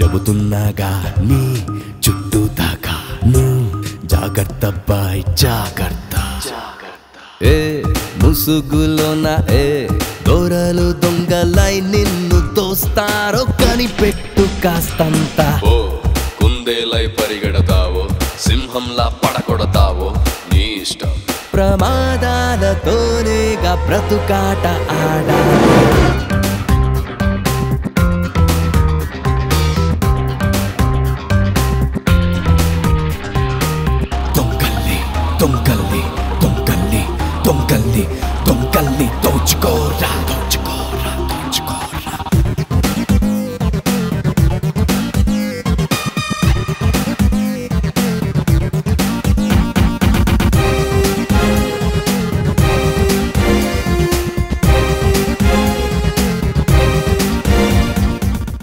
చెబుతున్నాగా నీ చుట్టూ దాకా నువ్వు జాగ్రత్త బాయ్ జాగ్రత్త ఏ ముసుగులోన ఏ దొరలు దొంగలై నిన్ను తోస్తారో కనిపెట్టు కాస్తంత ఓ కుందేలై పరిగెడతావో సింహంలా పడగొడతావో నీ ఇష్టం ప్రమాదాలతోనేగా బ్రతుకాట ఆడాలి